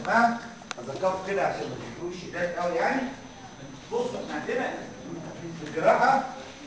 يا جماعه اذكركم كده عشان ما تجيبوش شداد قوي يعني بصوا احنا عندنا في الجراحه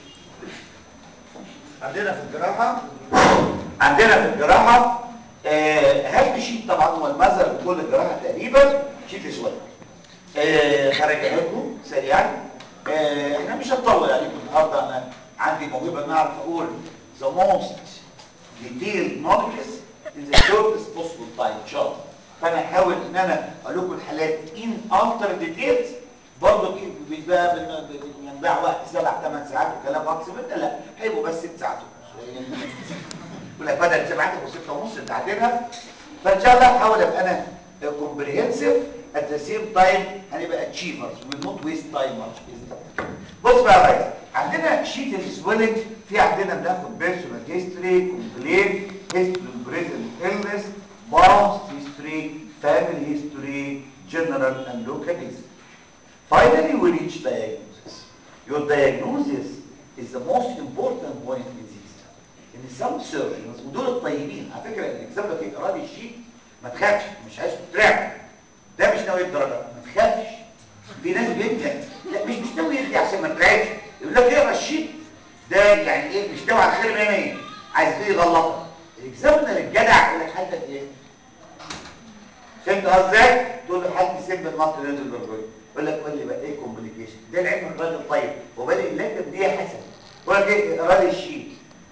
عندنا في الجراحه عندنا في الجراحه آه، اهم شيء طبعا هو المذر بكل الجراحه تقريبا شيت اسود آه، هرجع لكم سريعا آه، احنا مش هنطول عليكم النهارده انا عندي موهبه ان اعرف اقول the most detailed knowledge in the shortest possible time ان شاء الله فانا هحاول ان انا اقول لكم الحالات in alter details برضه بيبقى بنضيع وقت سبع ثمان ساعات وكلام اقصى من ده لا هيبقوا بس ست ساعات يقول لك بدل سبعات يبقوا سته ونص انت عارفينها فان شاء الله هحاول ابقى انا comprehensive at the same time هنبقى achievers we will not waste time much بص بقى يا ريس عندنا شيت السويلنج في عندنا بناخد بيرسونال هيستوري كومبلين هيستوري بريزنت illness باونس هيستوري فاميلي هيستوري جنرال اند لوكال هيستوري Finally, we reach diagnosis. Your diagnosis is the most important point in this. ان some surgeons ودول الطيبين على فكره الاكزام ده فيه ارادي الشيت ما تخافش مش عايز تترعب ده مش ناوي الدرجه ما تخافش في ناس بيدي لا مش مش ناوي يدي عشان ما تترعبش يقول لك اقرا الشيت ده يعني ايه مش ناوي على خير 100 100 عايز ايه يغلطك الاكزامنر الجدع يقول لك حالتك ايه فهمت قصدي تقول له حالتي سيمبل مالتي ليزل برجوي يقول لك قول لي بقى ايه كومبليكيشن ده العلم الراجل طيب وبالي اللكب دي حسن يقول لك ايه اقرا لي الشيت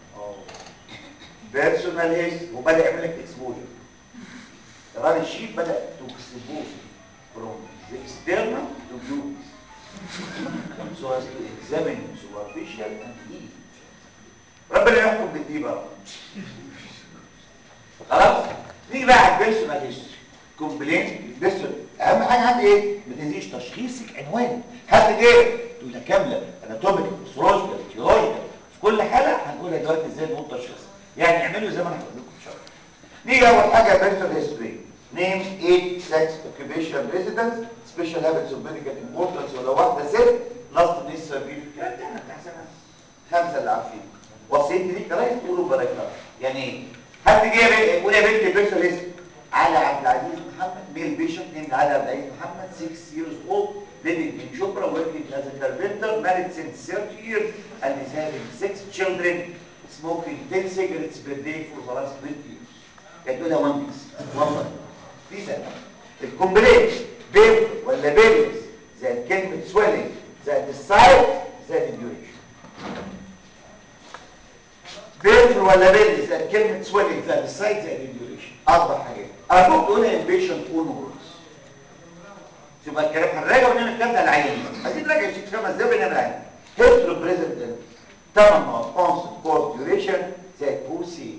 بيرسونال هيس وبدا يعمل لك اكسبوجر اقرا لي الشيت بدا توكسيبوز فروم external to view so as to examine superficial and deep ربنا يحكم بالدي بقى خلاص نيجي بقى على البيرسونال هيستوري كومبلين بيرسونال اهم حاجه عندي ايه ما تنسيش تشخيصك عنوان هات ايه تقول لك كامله اناتوميك سيرولوجيكال تيولوجيكال في كل حاله هنقولها دلوقتي ازاي نقول تشخيص يعني اعملوا زي ما انا هقول لكم ان شاء الله نيجي اول حاجه بيرسونال هيستوري نيم ايج سكس اوكيبيشن ريزيدنس سبيشال هابتس اوف ميديكال امبورتنس ولو واحده ست لاست نيس سيرفيل الكلام ده احنا بتاع سنه خمسه اللي عارفين وصيتي ليك رايح تقولوا بركه يعني ايه حد جه يقول يا بنتي بيرسونال هيستوري على عبد العزيز محمد ميل بيشوب نيم علي عبد العزيز محمد 6 years old living in Chopra working as a carpenter married since 30 years and is having six children smoking 10 cigarettes per day for the last 20 years يعني تقولها one piece one line دي سنة الكومبليت بيب ولا بيبس زائد كلمة swelling زائد السايد زائد الديوريشن بيب ولا بيبس زائد كلمة swelling زائد السايد زائد الديوريشن أربع حاجات أرجوك تقولها البيشنت اون وورز تبقى الكلام هنراجع ونعمل الكلام ده العيان عايزين نراجع الشيت خمس دقايق ونعمل العيان هيسترو بريزنت ثمان نقط اونست كورس ديوريشن زائد بوسي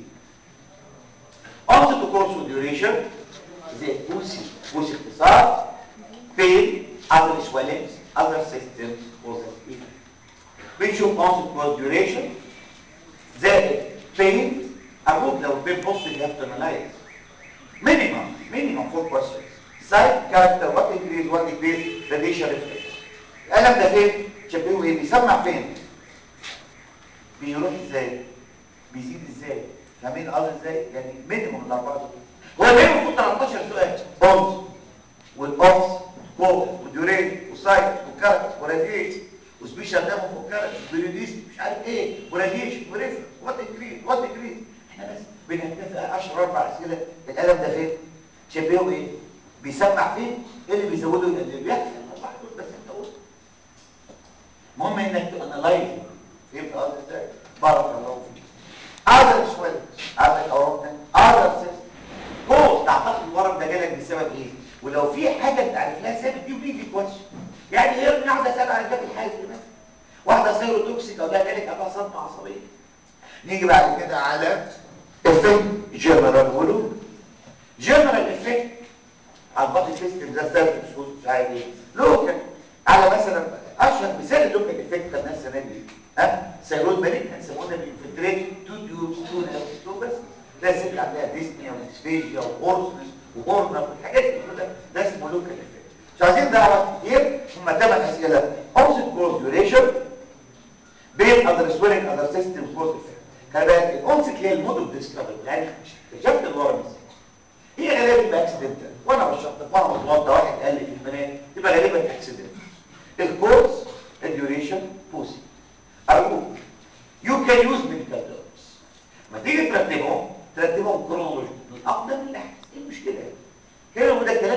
اونست كورس ديوريشن زائد بوسي بوسي اختصار بين other swellings other systems positive بنشوف اونست كورس ديوريشن زائد بين ارجوك لو البين بوزيتيف يو هاف تو انالايز minimum minimum four questions site character what increase what decrease radiation reflex القلم ده فين شبهه ايه بيسمع فين بيروح ازاي بيزيد ازاي فاهمين قصدي ازاي يعني مينيمم الاربعه دول هو بينهم المفروض 13 سؤال بونز والاوفس كوز وديورين وسايت وكاركتر وراديشن وسبيشال دامو فوق كاركتر بريوديس مش عارف ايه وراديشن وريفر وات انكريز وات انكريز احنا بس بنتفق اشهر اربع اسئله القلم ده فين شبهه ايه بيسمع فين ايه اللي بيزوده اللي بيحصل الاربع دول بس انت قول المهم انك تانلايز فهمت قصدي ازاي بارك الله فيك اذر سويل عندك اورام اذر سيستم كوز تعتقد الورم ده جالك بسبب ايه ولو في حاجه انت عارف لها سبب دي ودي كويس يعني هي من واحده سبب على جنب الحاجه مثلا واحده سيروتوكسيك او ده جالك ابقى صدمه عصبيه نيجي بعد كده على افكت جنرال ولو جنرال افكت على البادي سيستم ده سيرفيس مش عارف ايه لوكال على مثلا اشهر مثال اللوكال افكت بتاع الناس السنه دي ها سيرود مالك هنسموها بينفلتريت تو تيوبس تو نيرفز تو بس ده ست عندها ديسنيا وديسفيجيا وهورسنس وهورنر والحاجات دي كلها ده اسمه لوكال افكت مش عايزين نعرف كتير هم ثمان اسئله اوبسيت كورس ديوريشن بين اذر سويلنج اذر سيستم كورس افكت خلي بالك الاونست هي المود اوف ديسكفري يعني اكتشفت الورم ازاي هي غالبا بيبقى اكسيدنتال وانا بشرح وانا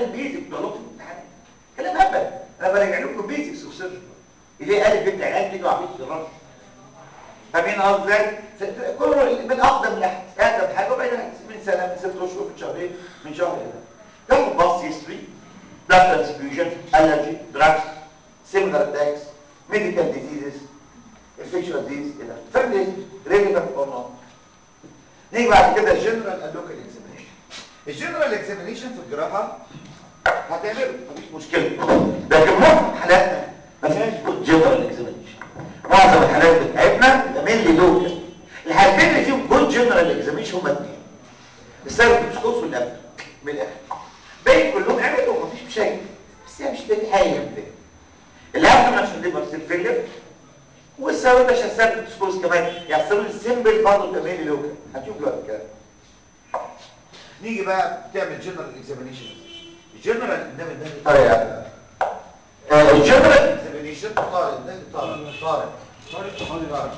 كلام بيزك بتوع لكم الامتحان كلام هبل انا براجع لكم بيزكس اوف سيرجري ليه قال بنت عيال تيجي وعبيط الرش فاهمين قصدي ازاي؟ كله من اقدم لاحدث اقدم حاجه وبعدين من سنه من ست اشهر من شهرين من شهر كده تاخد باص هيستوري بلاد ترانسفيوجن الرجي دراكس سيميلار اتاكس ميديكال ديزيزز انفكشن ديز الى فاهم ريليفنت اور نوت نيجي بعد كده الجنرال اند لوكال اكزامينيشن الجنرال اكزامينيشن في الجراحه هتعمله مفيش مشكله لكن معظم حالاتنا ما فيهاش جود جنرال اكزامينيشن معظم الحالات بتاعتنا بتبقى مينلي لوكال الحالتين اللي فيهم جود جنرال اكزامينيشن هما اثنين السيرفكسكوس والابد من الاخر باقي كلهم عملوا ومفيش مشاكل بس هي مش تلاقي حاجه جنب الابد عشان تبقى سيرفيلر والسبب عشان السيرفكسكوس كمان يحصلوا السيمبل برضه بتبقى مينلي لوكال هنشوف دلوقتي الكلام نيجي بقى تعمل جنرال اكزامينيشن الجنرال انما ده طريقه الجنرال اكزامينيشن طارق ده طارق طارق طارق طارق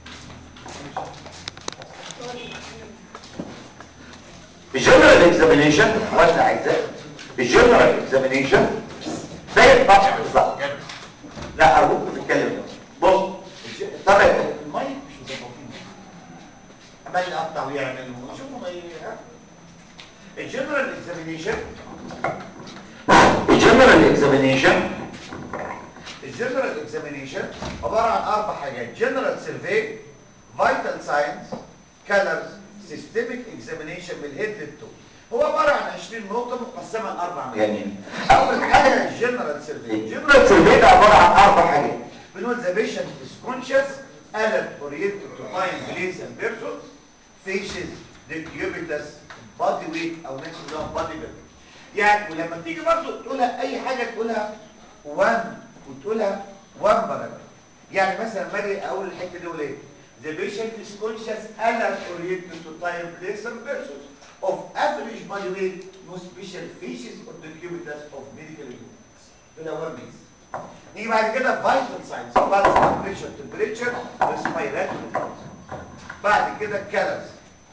الجنرال اكزامينيشن وزع عايزاه الجنرال اكزامينيشن زي الطبع بالظبط لا ارجوك تتكلم بص طارق المايك مش مظبطين عمال يقطع ويعمل شوفوا ما الجنرال اكزامينيشن الجنرال اكزامينيشن الجنرال اكزامينيشن عباره عن اربع حاجات جنرال سيرفي فايتال ساينس كالرز سيستميك اكزامينيشن من الهيد للتو هو عباره عن 20 نقطه مقسمه لاربع مجانين اول حاجه الجنرال سيرفي الجنرال سيرفي ده عباره عن اربع حاجات بنقول ذا بيشنت از كونشس الert oriented to time place and person faces decubitus body weight او ناس بيقولوا body weight يعني ولما تيجي برضه تقولها اي حاجه تقولها 1 وتقولها 1 باراجراف يعني مثلا ما اجي اقول الحته دي اقول ايه The patient is conscious alert oriented to time place and persons of average body weight no special features or decubitus of medical units ده اول ميز نيجي بعد كده vital signs pulse temperature temperature respiratory بعد كده colors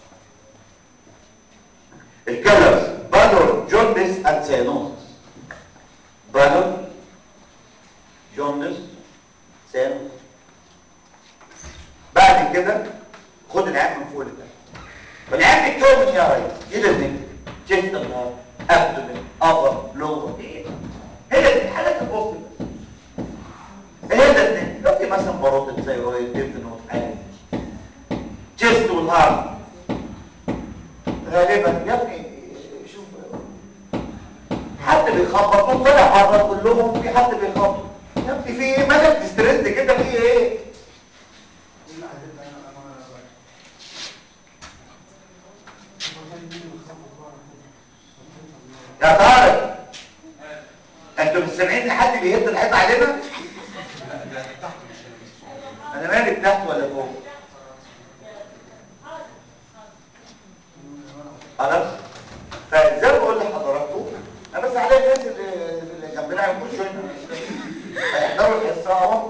الكلرز بالور جوندس اند سيانوزس بالور جوندس سيانوزس بعد كده خد العين من فوق لتحت والعين بيتكون من يا ريس ايه ده دي جيست النهار ابدومين ابر لور ايه هي دي حالات البوست ايه ده اتنين لو في مثلا باروت ثايرويد ديفنوت عادي جيست والهارت غالبا يا ابني شوف حد بيخبط طلع بره كلهم في حد بيخبط يا ابني في ايه مالك تسترد كده في ايه يا طارق انتوا مش سامعين حد بيهد الحيط علينا انا مالي تحت ولا فوق خلاص فزي ما بقول لحضراتكم انا بس على الناس اللي اللي جنبنا يخشوا هنا هيحضروا الحصه اهو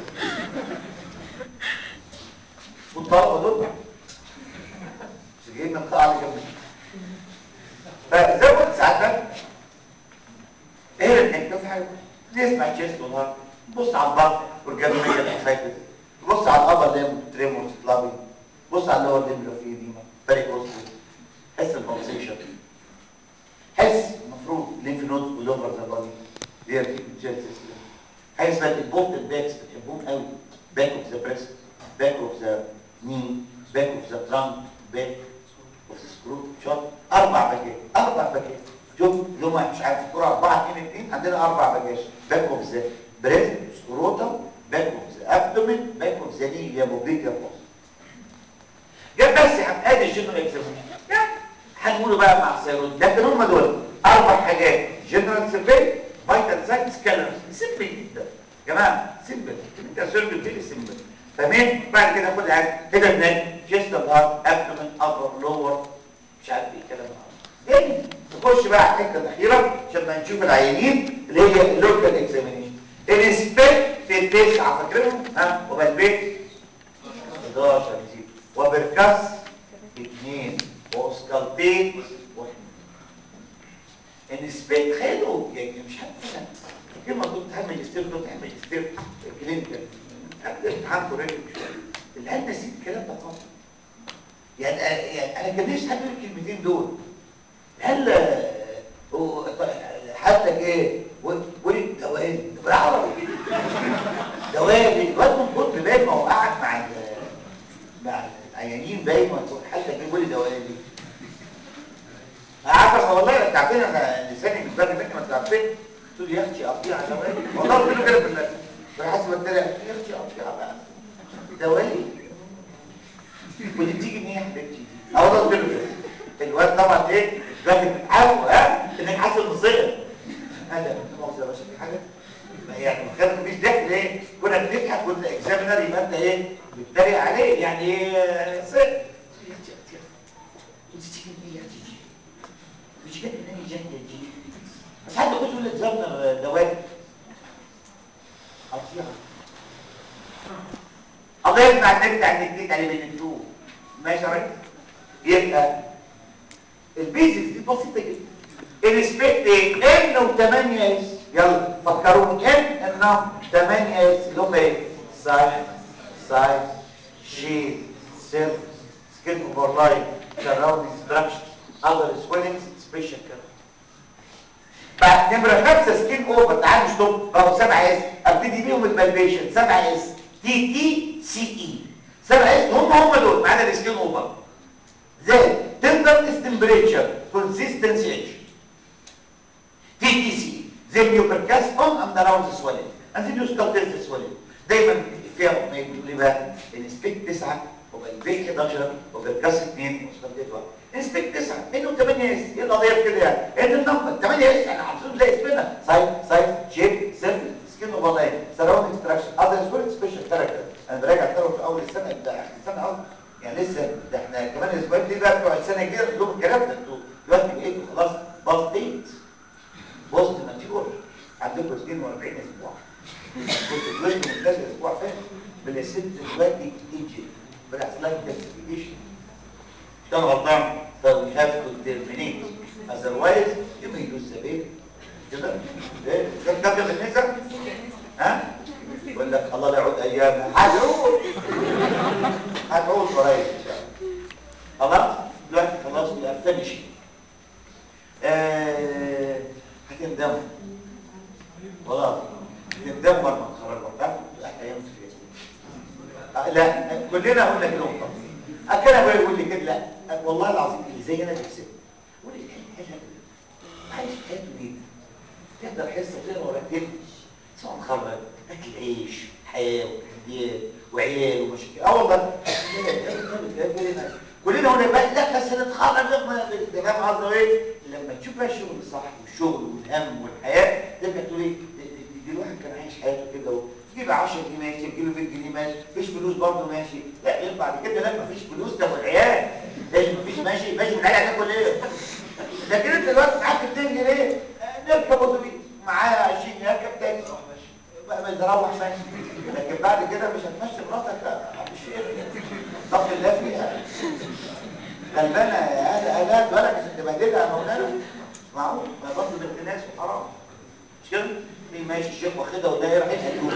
والطلبه دول مش جايين من القاعه اللي جنبنا فزي ما قلت ساعتك ايه انك في حاجه نسمع تشيست والهارت بص على البطن والجنبيه الاسايتس بص على الابر ليم تريمورز لابي بص على اللور ليم لو في ايديما فريق حس البلسيشن حس المفروض لينف نود ولوفر ذا بادي دير جيل سيستم حس بقى البورتال باكس بتحبهم قوي باك اوف ذا بريست باك اوف ذا ني باك اوف ذا ترانك باك اوف ذا سكرو شوت اربع باكات اربع باكات شوف يوم مش عارف الكره 4 2 2 عندنا اربع باكات باك اوف ذا بريست سكروتم باك اوف ذا ابدومين باك اوف ذا ني يا موبيكا بوست جاب بس يا عم ادي الجنرال اكزامينشن يعني هنقوله بقى مع السيرود لكن هم دول اربع حاجات جنرال سيرفي فايتال ساينس كالرز سيمبل جدا يا جماعه سيمبل انت سيرفي فيري سيمبل فاهمين بعد كده خد عادي كده بنك جيست هارت ابدومن ابر لور مش عارف ايه الكلام ده تاني نخش بقى على الحته الاخيره عشان ما نشوف العيانين اللي هي اللوكال اكزامينشن الانسبكت في التسعه فاكرينهم ها وبالبيت 11 نسيت وبركاس اثنين واسكالبين واحد ان سبيك خدوا يعني مش عارف كلمه كنت تعمل ماجستير كنت تعمل ماجستير كلينيكال قبل الامتحان كوريكت العيال نسيت الكلام ده خالص يعني يعني انا كان نفسي حد يقول الكلمتين دول هل حالتك ايه ولد دوالي بالعربي دوالي الواد من كتر باين ما هو قاعد مع مع العيانين باين حالتك ايه ولد دوالي عارفه والله انت عارفين انا لساني من باب مني ما انت عارفين تقول يا اختي قطيع دوالي والله قلت له كده بالله فحاسب التاني يا اختي قطيع بقى دوالي ودي بتيجي منين يا حبيبتي اه والله قلت له كده الواد طبعا ايه الراجل متعود ها انك حاسس النصيه هذا مؤاخذه بس في حاجه يعني مخالف مفيش ضحك ليه كنا بنضحك كنا اكزامينر يبقى انت ايه بتتريق عليه يعني ايه صدق مش جت منين الجنة دي بس حد يقول يقول اكزامينر دوالي قطيعه الله يسمع النبي عن النكتيك عليه بالنتوه ماشي يا راجل يبقى البيزكس دي بسيطه جدا الاسبكت ايه ان و8 اس يلا فكروني ان النمبر 8 اس اللي هم ايه سايز سايز شيد سيرفس سكين اوفرلاين سراوندينج ستراكشر اذر سويلنجز سبيشال كير بعد نمره 5 سكين اوفر تعالوا ستوب بقوا 7 اس ابتدي بيهم البالبيشن 7 اس تي تي سي اي 7 اس هم هم دول ما عدا السكين اوفر زي tenderness temperature consistency age TTC زي ميوكركاس on and around the swelling and then you start test the swelling دايما فيها اغنيه بتقول لي بقى انسبكت 9 وبالبيك 11 وبالكاس 2 وستارت 1 انسبكت 9 منه 8 اس ايه القضيه في كده يعني ان النمبر 8 اس احنا حافظين زي اسمنا سايز سايز شيب سيرفيس سكين اوفرلاين سراوندينج ستراكشر اذر سويل سبيشال كاركتر انا براجع ترى في اول السنه ده اخر السنه قصدي يعني لسه ده احنا كمان الاسبوعين دي بقى بتوع السنه الجايه لهم الكلام ده انتوا دلوقتي بقيتوا خلاص باص ديت بوست ماتيور عندكم 42 اسبوع كنت اتولدت من ثلاث اسبوع فات بالست دلوقتي ايجي بيحصل لها كلاسيفيكيشن ده غلطان فوي هاف تو ترمينيت اذروايز يو مي لوز ذا بيبي كده ايه كم كم بالنسبه ها يقول لك الله لا يعود ايامها هتعود هتعود قريب ان شاء الله خلاص دلوقتي خلاص يبقى فينيش آه هتندموا خلاص هتندموا لما تخرجوا تعرفوا احلى ايام في آه لا كلنا قلنا كده وخلاص كان ابويا يقول لي كده لا والله العظيم اللي زي انا بيكسب يقول لي عايش حياته ليه تقدر حصه تقرا ولا تكتب سواء مخرج اكل عيش حياه وتحديات وعيال ومشاكل اه والله كلنا هنا بقى لا بس نتخرج ده فاهم قصدي ايه لما تشوف بقى الشغل الصح والشغل والهم والحياه تبقى تقول ايه دي الواحد كان عايش حياته كده تجيب 10 جنيه ماشي تجيب 100 جنيه ماشي مفيش فلوس برضه ماشي لا غير بعد كده لا مفيش فلوس ده والعيال ليش مفيش ماشي ماشي من العيال هتاكل ايه لكن انت دلوقتي معاك 200 جنيه نركب اتوبيس معايا 20 يركب تاني بتروح ماشي لكن بعد كده مش هتمشي مراتك لا مش ايه ضغط الله فيها غلبانه يا اهل اهلها بالك عشان تبهدلها يا مولانا معقول ما برضه بنت ناس وحرام مش كده دي ماشي الشيخ واخدها وده يروح يسال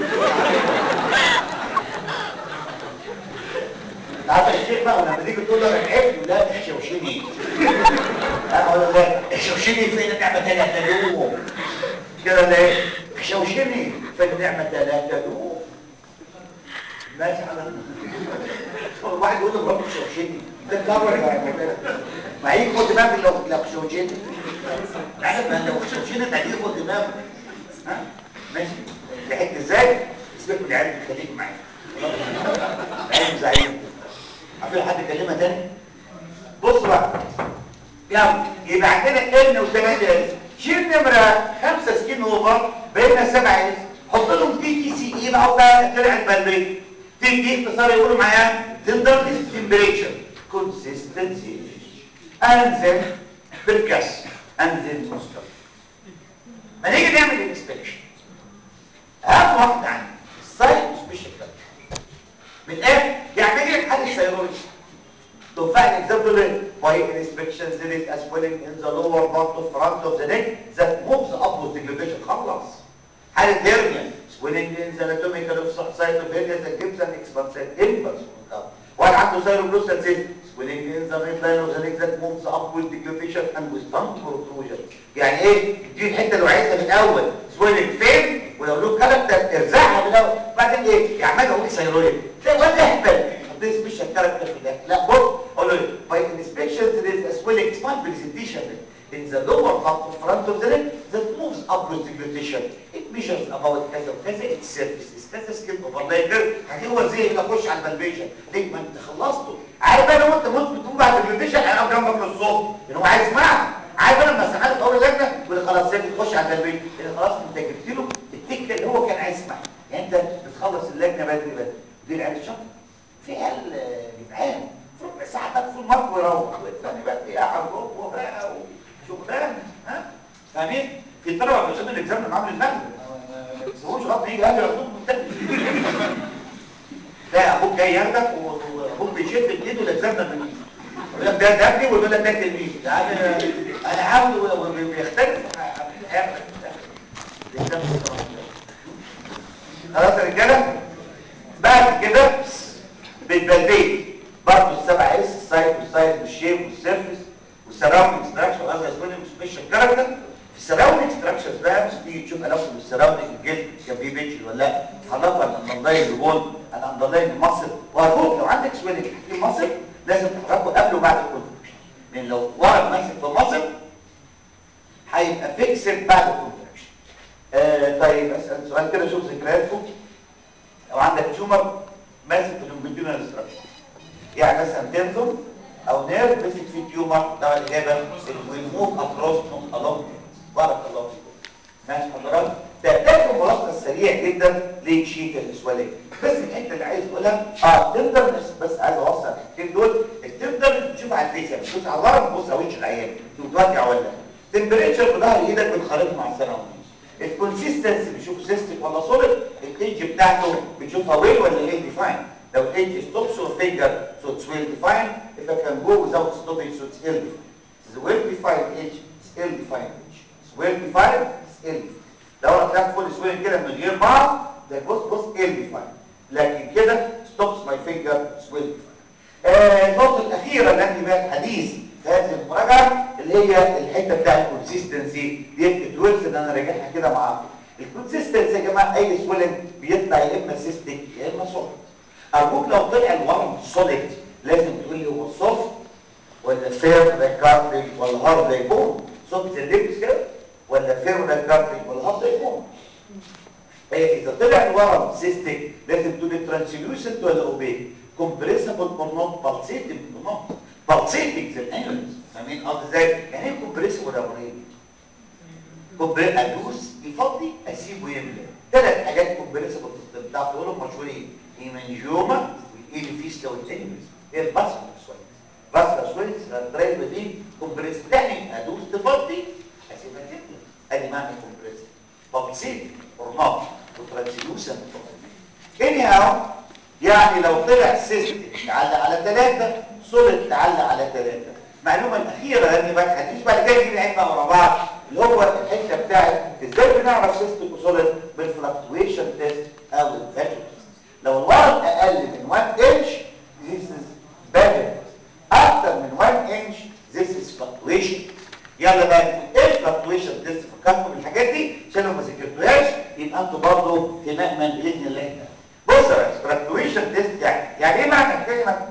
عارف الشيخ بقى لما تيجي تقول له انا تعبت لا احشوشني اقول له لا احشوشني فين نعمه ثلاثه يوم كده ليه احشوشني فين نعمه ثلاثه يوم ماشي على واحد يقول له رب احشوشني ده كفر يا مولانا ما هيجي خد دماغك لو لو احشوشني عارف ما لو احشوشني هتيجي خد دماغك ها ماشي ضحكت ازاي سيبك من العيال اللي خليك معايا العيال زعيم في حد كلمه تاني بص بقى يلا يبقى عندنا ان و8 اس شيل نمره 5 سكين اوفر بقينا 7 اس حط لهم تي تي سي اي بقى وبقى طلع البلبي تي تي اختصار يقولوا معايا تندرنس تمبريتشر كونسيستنسي انزل بالكاس انزل مستوى ما نيجي نعمل الانسبكشن اهم واحده عندي السايت سبيشال من الاخر يعني نيجي لحل السيرولوجي لو فعلا اكزامبل باي inspections there is a swelling in the lower part of front of the neck that moves upwards deglutition خلص حالة هيرنيا swelling in the anatomical of side of hernia that gives an expansive impulse واحد عنده سيروبلوستال سيست swelling in the midline of the neck that moves upwards deglutition and with tongue protrusion يعني ايه دي الحته اللي عايزها من الاول swelling فين ولو له كاركتر ارزعها من الاول بعدين ايه يعمل اقول ثيرويد تلاقي ولا اهبل حطيه سبيشال كاركتر في الاخر لا بص اقول له by inspection there is a swelling small presentation in the lower part of front of the neck that moves upwards deglutition it measures about كذا وكذا its surface is كذا skin overlay كذا هتقول زي كده خش على البلبيشن ليه ما انت خلصته عارف انا وانت موت بتقوم بعد البلبيشن انا اقف جنبك للصبح ان هو عايز يسمعها عارف انا لما سمعت في اول لجنه يقول خلاص سيبك تخش على البلبيشن لان خلاص انت جبت له التكه اللي هو كان عايز يسمعها يعني انت بتخلص اللجنه بدري بدري دي العيال الشاطره في عيال جدعان في ربع ساعه تدخل المرض ويروح والثاني بقى قاعد جوه بقى وشغلان ها فاهمين في طلبه بيشوفوا الاكزام معامل المغرب ما بيسيبوش غلط يجي قبل ياخدوه من تاني لا ابوك جاي ياخدك وابوك بيشد بايده الاكزام من ايده يقول لك ده ده ابني ويقول لك ده تلميذ يعني انا عاوز وبيختلف هياخدك خلاص يا رجاله بعد كده بتبلبيت برضه السبع اس السايد والسايد والشيب والسيرفيس والسراوندنج ستراكشر وهذا يسمونه سبيشال كاركتر في السراوندنج ستراكشرز بقى مش تيجي تشوف علاقته بالسراوندنج الجلد كان فيه بيتش ولا لا حضرتك الاندرلاين البون الاندرلاين المصل وهتقول لو عندك سويلنج في مصل لازم تحركه قبل وبعد الكونتراكشن لان لو ورا ماسك في مصل هيبقى فيكسد بعد الكونتراكشن آه طيب اسال سؤال كده شوف ذكرياتكم لو عندك تيومر ماسك في اللونجيتيودنال ستراكشر يعني مثلا تندون او نيرف مسك فيه تيومر ده الاجابه الموف اكروس نوت الونج بارك الله فيكم ماشي حضرتك تحتاج ملخص سريع جدا لشيت الاسواليه بس الحته اللي عايز اقولها اه تندر بس عايز اوصل الحتتين دول التندر بتشوف على الفيس يعني بتبص على الورم بتبص على وش العيان بتوجع ولا تمبريتشر في ظهر ايدك بتخرجه مع السنه ونص الكونسيستنسي بتشوف سيستك ولا سوليد الايدج بتاعته بتشوفها ويل ولا ايه ديفاين لو الايدج ستوبس اور فينجر سو اتس ويل ديفاين if I can go without stopping so it's ill defined the well defined edge is ill defined edge it's well defined it's ill defined لو انا طلعت فول سوين كده من غير بعض ده بص بص ill defined لكن كده stops my finger it's well defined آه النقطه الاخيره اللي عندي بقى الحديث في هذه المراجعه اللي هي الحته بتاع الكونسيستنسي دي التولز ان انا راجعها كده معاكم الكونسيستنسي يا جماعه اي سويلنج بيطلع يا اما سيستيك يا اما سوليد ارجوك لو طلع الورم سوليد لازم تقول لي هو سوفت ولا فير زي كارتلج ولا هارد زي بون سوفت زي اللبس كده ولا فير زي كارتلج ولا هارد زي بون هي اذا طلع الورم سيستيك لازم تقول لي ترانسلوسنت ولا اوبيك كومبريسبل اور نوت بالسيتنج اور نوت بالسيتنج زي الانيولز فاهمين قصدي ازاي يعني ايه كومبريسبل يا ابراهيم كومبريس ادوس يفضي اسيبه يملى ثلاث حاجات كومبريسبل في الطب بتاعت تقولهم مشهورين هيمانجيوما والايليفيستا والانيولز هي الباسكولار سويلز باسكولار سويلز درايف دي كومبريس تاني ادوس تفضي اسيبها تملى ادي معنى كومبريس بالسيتنج اور نوت وترانسلوسنت اني هاو يعني لو طلع سيستم تعلق على ثلاثة سوليد تعلق على ثلاثة المعلومة الأخيرة لأني بقى هتيجي بعد كده نجيب العين بقى ورا بعض اللي هو الحتة بتاعت ازاي بنعرف سيستم وسوليد بالفلكتويشن تيست أو الفاليو لو الورم أقل من 1 انش this is better أكثر من 1 انش this is fluctuation يلا بقى ايه الفلكتويشن تيست فكرتوا بالحاجات دي عشان لو ما ذاكرتوهاش يبقى انتوا برضه في مأمن بإذن الله بص يا ريس فلكتويشن تيست يعني يعني ايه معنى كلمه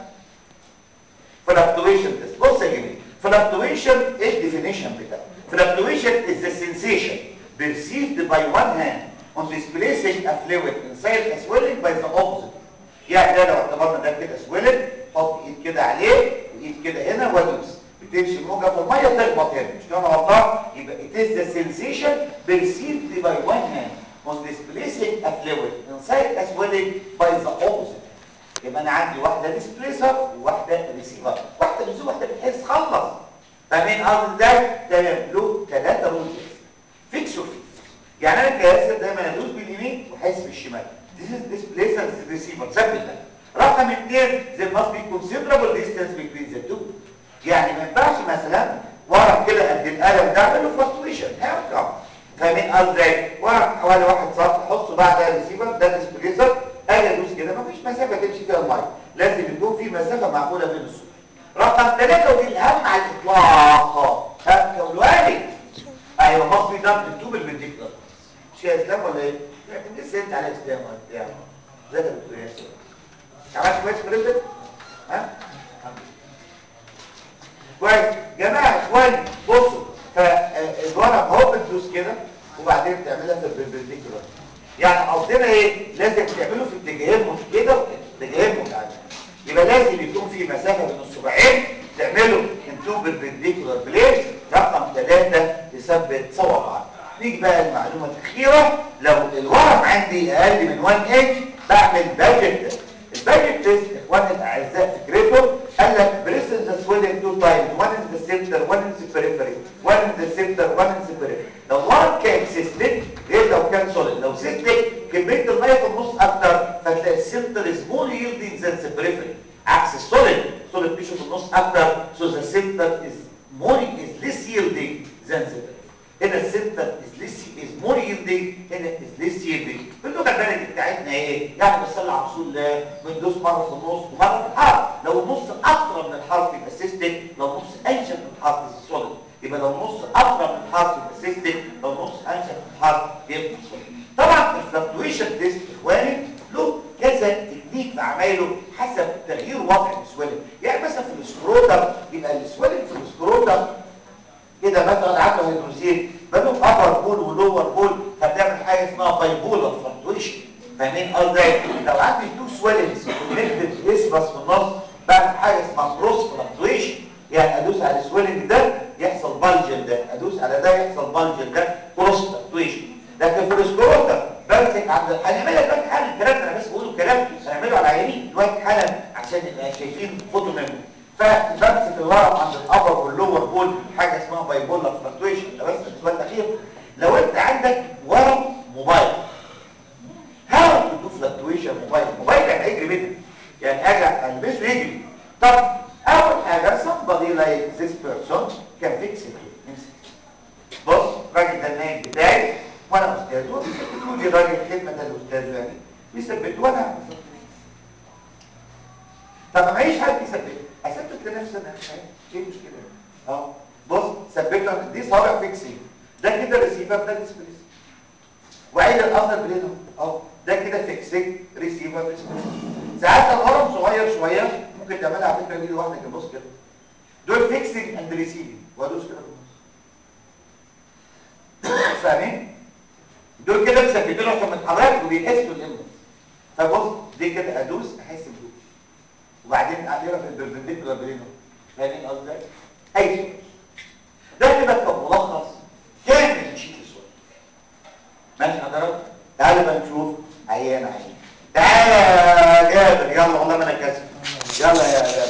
فلكتويشن تيست بص يا جميل فلكتويشن ايه الديفينيشن بتاعه فلكتويشن is the sensation perceived by one hand on displacing a fluid inside a swelling by the opposite يعني ده لو اعتبرنا ده كده swelling حط ايد كده عليه وايد كده هنا وادوس بتمشي الموجه في الميه تخبط هنا مش كده انا غلطان يبقى it is the sensation perceived by one hand on displacing a fluid inside a swelling by the opposite يبقى انا عندي واحده ديسبليسر وواحده ريسيفر واحده ريسيفر واحده بتحس خلص فاهمين قصدي ازاي تمام له ثلاثه رولز فيكس وفيكس يعني انا كياسر دايما ادوس باليمين واحس بالشمال This is displacer this is receiver ثبت ده رقم اثنين there must be considerable distance between the two يعني ما ينفعش مثلا ورق كده قد القلم ده اعمل له فلكتويشن هيركب فاهمين قصدي ورق حوالي واحد سم احطه بعد الريسيفر ده ديسبليسر اجي ادوس كده مفيش مسافه تمشي فيها الميه لازم يكون في مسافه معقوله بين السطور رقم ثلاثة ودي الاهم على الاطلاق ها كولواني ايوه مصري ده بالتوب البنديكولار مش يا اسلام ولا ايه؟ يعني لسه انت على اسلام ولا بتاع زي ما بتقول يا اسلام عملت كويس بريزك ها كويس جماعه اخواني بصوا فالورق اهو بتدوس كده وبعدين تعملها في البربنديكولار يعني قصدنا ايه لازم تعمله في اتجاهين كده واتجاهين متعادلين يبقى لازم يكون في مسافه بين الصباعين تعمله انتو بالبنديكولار بليد رقم ثلاثة تثبت سوا بعض نيجي بقى المعلومه الاخيره لو الورم عندي اقل من 1 انش بعمل باجت الباجت تيست اخواني الاعزاء فكرته قال لك بريسن ذا سويلنج تو تايمز وان ان ذا سنتر وان ان ذا بريفري وان ان ذا سنتر وان ان ذا بريفري لو الورم كان سيستيك غير لو كان سوليد لو سيستيك كميه الميه في النص اكتر فتلاقي السنتر از مور يلدينج ذان ذا بريفري عكس السوليد السوليد تيشو في النص اكتر سو ذا سنتر از مور از ليس يلدينج ذان ذا بريفري هنا السنتر از ليس از مور يلدينج هنا از ليس يلدينج باللغه البلدي بتاعتنا ايه يعني بنصلي على رسول الله بندوس مره في النص ومره في الحرف لو النص اقرب من الحرف يبقى سيستيك لو النص انشف من الحرف يبقى سوليد يبقى لو النص اقرب من الحرف يبقى سيستيك لو النص انشف من الحرف يبقى سوليد طبعا الفلكتويشن تيست اخواني له كذا تكنيك في عمايله حسب تغيير وضع السويلنج يعني مثلا في السكروتم يبقى السويلنج في السكروتم كده مثلا عنده هيدروسين بنو ابر بول ولور بول فبنعمل حاجه اسمها بايبولار فلكتويشن فاهمين قصدي لو عندي تو سويلنجز كونكتد اسمس في النص بعمل حاجه اسمها كروس فلكتويشن يعني ادوس على السويلنج ده يحصل بلجن ده ادوس على ده يحصل بلجن ده كروس فلكتويشن لكن في السكروتا بمسك عند هنعملها دلوقتي حالا الكلام ده انا بس بقوله كلام هنعمله على العيانين دلوقتي حالا عشان نبقى شايفين فوتو منه فبمسك الورق عند الابر واللور بول حاجه اسمها بايبولار فلكتويشن ده بس السؤال الاخير لو انت عندك ورم موبايل هاو تو دو فلكتويشن موبايل موبايل يعني هيجري منك يعني اجي البسه يجري طب اول حاجه somebody like this person can fix it امسك بص الراجل ده النايم بتاعي وانا استاذه بيقول لي راجل خدمه ده الاستاذ يعني بيثبت وانا اعمل طب ما معيش حد يثبت اثبت لنفسي انا ايه المشكله اه بص ثبتها دي صابع فيكسنج ده كده ريسيفر ده ديسبليس وعيد الاخر بلينه اه ده كده فيكسنج ريسيفر ديسبليس ساعات الهرم صغير شويه ممكن تعملها على فكره بايد واحده كده بص كده دول فيكسنج اند ريسيفنج وادوس كده في النص فاهمين دول كده مثبتين عشان ما تتحركش وبيحسوا الامبلس فبص دي كده ادوس احس بدوس وبعدين اقلبها في البربنديكولار برينو فاهمين قصدي اي سؤال ده كده كان ملخص كامل لشيت السؤال ماشي حضرتك